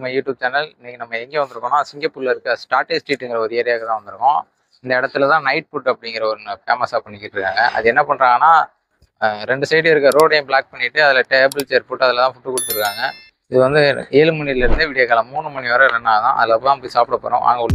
My YouTube channel இன்னைக்கு நம்ம எங்கே வந்திருக்கோம்னா சிங்கப்பூர்ல இருக்க ஸ்டார்டே ஸ்ட்ரீட்டுங்கிற ஒரு ஏரியாவுக்கு தான் வந்திருக்கோம் இந்த இடத்துல தான் நைட் ஃபுட் அப்படிங்கிற ஒரு ஃபேமஸாக பண்ணிக்கிட்டு இருக்காங்க அது என்ன பண்ணுறாங்கன்னா ரெண்டு சைடு இருக்க ரோடையும் பிளாக் பண்ணிட்டு அதில் டேபிள் சேர் போட்டு அதில் தான் ஃபுட்டு கொடுத்துருக்காங்க இது வந்து ஏழு மணிலேருந்து விடிய காலம் மூணு மணி வரை ரன் ஆகும் அதில் தான் போய் சாப்பிட போகிறோம் அங்கே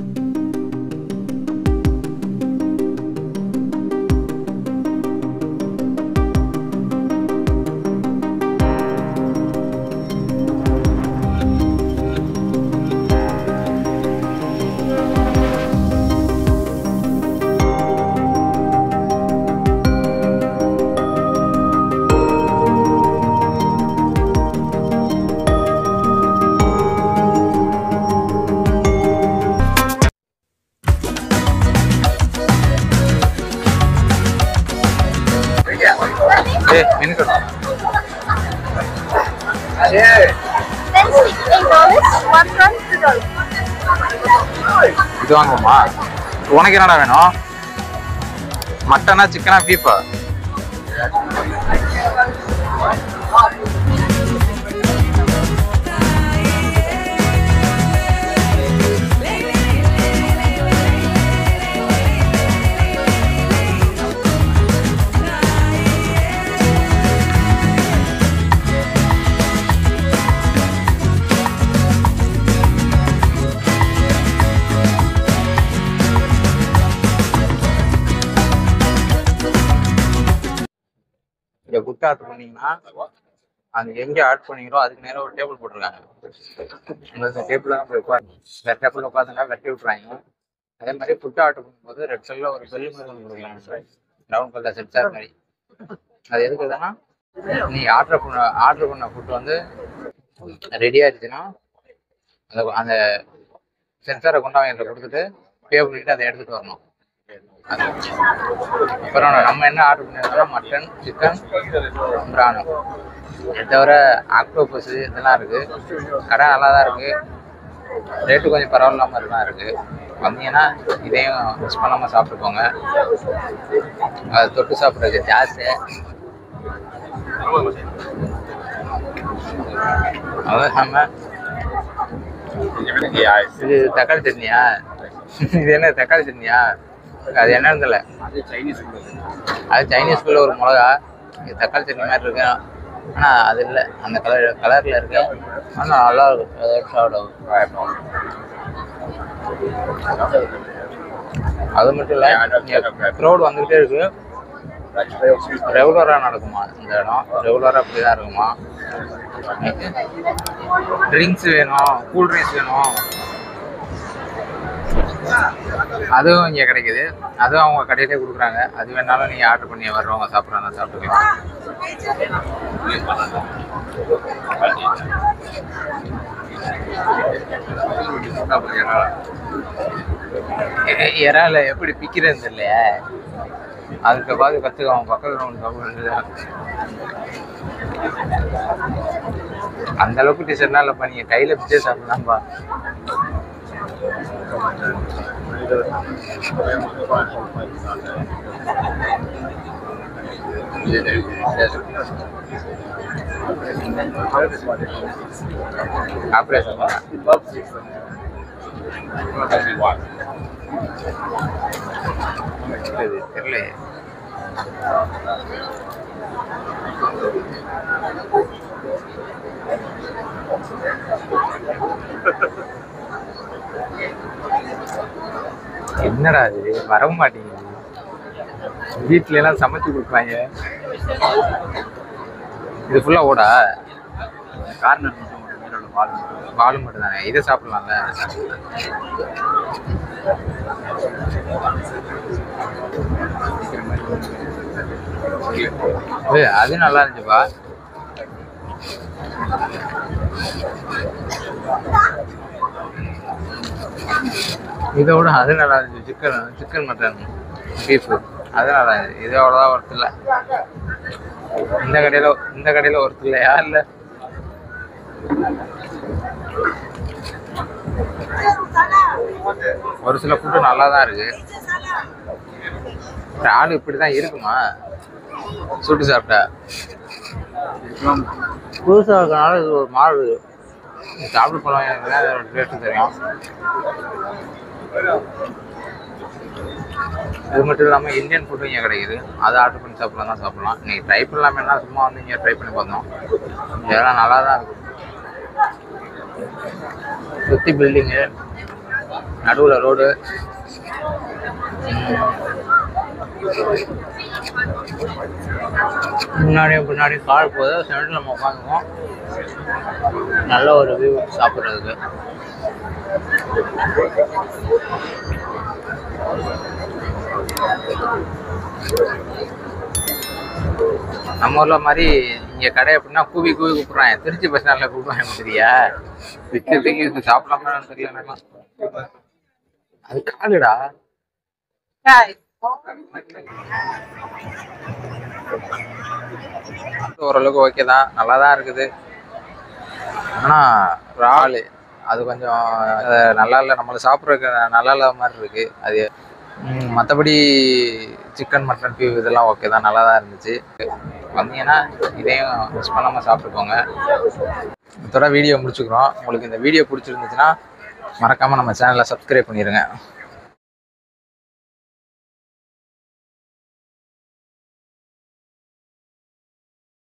ஏ மெனு கடை Then sweet eight dollars, one prawn two dollars. இது வாங்குவோமா உனக்கு என்னடா வேணும் மட்டனா சிக்கனா பீஃபா இங்க புக் ஆர்டர் பண்ணீங்கன்னா அது எங்க ஆர்டர் பண்ணீங்களோ அதுக்கு நேரம் ஒரு டேபிள் போட்டிருக்காங்க அந்த டேபிள் தான் போய் உட்காரணும் வேற டேபிள் உட்காந்துனா வெட்டி விட்டுறாங்க அதே மாதிரி ஃபுட் ஆர்டர் பண்ணும்போது ரெட் கலர்ல ஒரு பெல்லு மாதிரி ஒன்று கொடுக்கலாம் ப்ரௌன் கலர் சென்சார் மாதிரி அது எதுக்குதுன்னா நீ ஆர்டர் பண்ண ஆர்டர் பண்ண ஃபுட் வந்து ரெடி ஆயிடுச்சுன்னா அந்த அந்த சென்சாரை கொண்டாங்க கொடுத்துட்டு பே பண்ணிட்டு அதை எடுத்துட்டு வரணும் அது. அப்புறம் நம்ம என்ன ஆர்டர் பண்ணியிருந்தோம்னா மட்டன் சிக்கன் பிரானு இதை தவிர ஆக்டோபஸ் இதெல்லாம் இருக்கு கடை நல்லா தான் இருக்கு ரேட்டு கொஞ்சம் பரவாயில்லாம தான் இருக்கு வந்தீங்கன்னா இதையும் மிஸ் பண்ணாம சாப்பிட்டுக்கோங்க அது தொட்டு சாப்பிட்றதுக்கு ஜாஸ்தி அதுவும் நம்ம இது தக்காளி சட்னியா இது என்ன தக்காளி சட்னியா அது என்னன்னு தெரியல அது சைனீஸ்குள்ள ஒரு மிளகா இது தக்காளி சட்னி மாதிரி இருக்கு ஆனா அது இல்லை அந்த கலர் கலர்ல இருக்கு ஆனா நல்லா இருக்கு அதை எடுத்து சாப்பிடும் அது மட்டும் இல்லை க்ரௌட் வந்துகிட்டே இருக்கு ரெகுலராக நடக்குமா இந்த இடம் ரெகுலராக அப்படி தான் இருக்குமா ட்ரிங்க்ஸ் வேணும் கூல் ட்ரிங்க்ஸ் வேணும் அதுவும் இங்கே கிடைக்குது அதுவும் அவங்க கடையிலே கொடுக்குறாங்க அது வேணாலும் நீங்கள் ஆர்டர் பண்ணி வர்றவங்க சாப்பிட்றாங்க சாப்பிட்டுக்கலாம் இ- இறால எப்படி பிக்கிறது தெரியலையே அதுக்கு பார்த்து கற்றுக்குவோம் பக்கத்தில் ஒன்று சாப்பிடுறது அந்த அளவுக்கு டீச்சர்னா இல்லைப்பா நீங்கள் கையில் பிச்சே சாப்பிடலாம்ப்பா ஆப்ரேஷன் தெரியல என்னடா இது வர மாட்டேங்குது வீட்ல எல்லாம் சமைச்சு கொடுப்பாங்க இது ஃபுல்லா ஓடா கார்னர் பால் மட்டும் தானே இதை சாப்பிடலாம்ல ஏய், அது நல்லா இருந்துச்சுப்பா இதோட அது நல்லா இருந்துச்சு சிக்கன் சிக்கன் மட்டன் பீஃப் அது நல்லா இருந்துச்சு இது அவ்வளோதான் ஒர்த்து இல்லை இந்த கடையில் இந்த கடையில் ஒர்த்து இல்லையா இல்லை ஒரு சில ஃபுட்டு நல்லா தான் இருக்கு ஆள் இப்படி தான் இருக்குமா சுட்டு சாப்பிட்டா புதுசாக இருக்கனால இது ஒரு மாறு சாப்பிட்டு போனவங்க அதோட டேஸ்ட் தெரியும் இது மட்டும் இல்லாமல் இந்தியன் ஃபுட்டும் இங்கே கிடைக்குது அதை ஆர்டர் பண்ணி சாப்பிடலாம் தான் சாப்பிடலாம் நீங்கள் ட்ரை பண்ணலாமேனா சும்மா வந்து இங்கே ட்ரை பண்ணி பார்த்தோம் இதெல்லாம் நல்லா தான் இருக்கும் சுற்றி பில்டிங்கு நடுவில் ரோடு முன்னாடியும் பின்னாடி கார் போகுது சென்டரில் நம்ம உட்காந்துக்குவோம் நல்ல ஒரு வியூ சாப்பிட்றதுக்கு நம்ம ஊர்ல மாதிரி இங்க கடை எப்படின்னா கூவி கூவி கூப்பிடுறாங்க திருச்சி பஸ் ஸ்டாண்ட்ல கூப்பிடுவாங்க சரியா விற்கிறதுக்கு இது சாப்பிடலாமான்னு தெரியல எனக்குலாம். அது காலுடா ஓரளவுக்கு ஓகே தான் நல்லா தான் இருக்குது ஆனா இறால் அது கொஞ்சம் அஹ், நல்லா இல்லை நம்மளை சாப்பிட்றதுக்கு நல்லா இல்லாத மாதிரி இருக்கு அது ம், மற்றபடி சிக்கன் மட்டன் பீஃப் இதெல்லாம் ஓகே தான் நல்லா தான் இருந்துச்சு வந்தீங்கன்னா இதையும் மிஸ் பண்ணாமல் சாப்பிட்டுக்கோங்க இதோட வீடியோ முடிச்சுக்கிறோம் உங்களுக்கு இந்த வீடியோ பிடிச்சிருந்துச்சுன்னா மறக்காமல் நம்ம சேனலை சப்ஸ்கிரைப் பண்ணிடுங்க